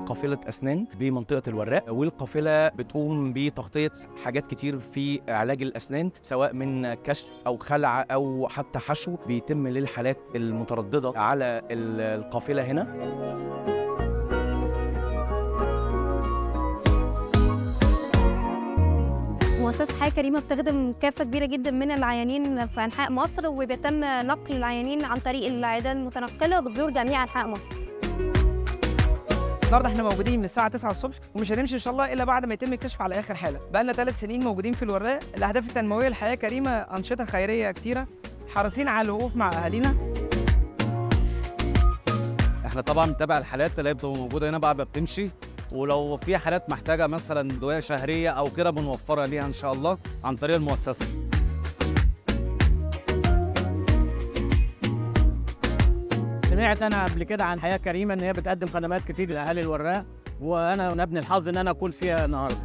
قافله اسنان بمنطقه الوراق والقافله بتقوم بتغطيه حاجات كتير في علاج الاسنان سواء من كشف او خلع او حتى حشو بيتم للحالات المتردده على ال- القافله هنا مؤسسة حياة كريمة بتخدم كافة كبيرة جدا من العيانين في أنحاء مصر وبيتم نقل العيانين عن طريق العيادات المتنقلة بتزور جميع أنحاء مصر النهارده احنا موجودين من الساعه 9 الصبح ومش هنمشي ان شاء الله الا بعد ما يتم الكشف على اخر حاله بقى لنا ثلاث سنين موجودين في الوراق الاهداف التنمويه للحياه كريمه انشطه خيريه كتيره حريصين على الوقوف مع اهالينا احنا طبعا بنتابع الحالات اللي هي بتبقى موجوده هنا بعد ما بتمشي ولو في حالات محتاجه مثلا ادويه شهريه او كده بنوفرها ليها ان شاء الله عن طريق المؤسسه سمعت انا قبل كده عن حياه كريمه ان هي بتقدم خدمات كتير لاهالي الوراق وانا من ابن الحظ ان انا اكون فيها النهارده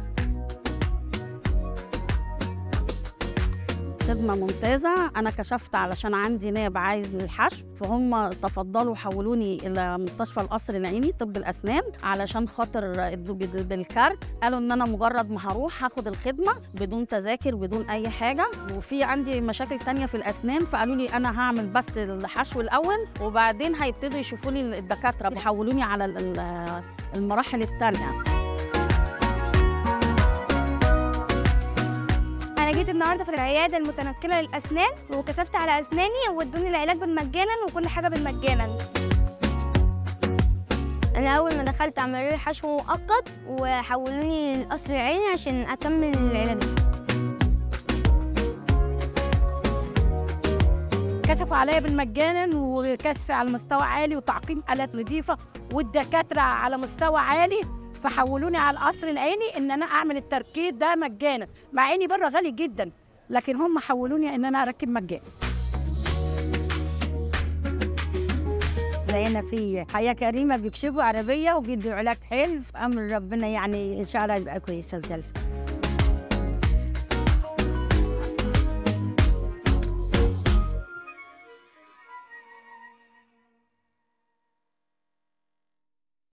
خدمة ممتازة أنا كشفت علشان عندي ناب عايز للحشو فهم تفضلوا حولوني إلى مستشفى القصر العيني طب الأسنان علشان خاطر ادوا بال- بالكارت قالوا إن أنا مجرد ما هروح هاخد الخدمة بدون تذاكر بدون أي حاجة وفي عندي مشاكل تانية في الأسنان فقالوا لي أنا هعمل بس الحشو الأول وبعدين هيبتدوا يشوفوا لي الدكاترة يحولوني على ال- ال- المراحل التانية أنا جيت النهاردة في العيادة المتنقلة للأسنان وكشفت على أسناني وادوني العلاج بالمجانا وكل حاجة بالمجانا أنا أول ما دخلت عملوا لي حشو مؤقت وحولوني للقصر العيني عشان أكمل العلاج كشفوا عليا بالمجانا وكشف على مستوى عالي وتعقيم آلات نظيفة والدكاترة على مستوى عالي فحولوني على القصر العيني ان انا اعمل التركيب ده مجانا مع اني بره غالي جدا لكن هم حولوني ان انا اركب مجانا لقينا في حياة كريمة بيكشفوا عربية وبيدوا علاج حلو أمر ربنا يعني إن شاء الله يبقى كويسة وزلفة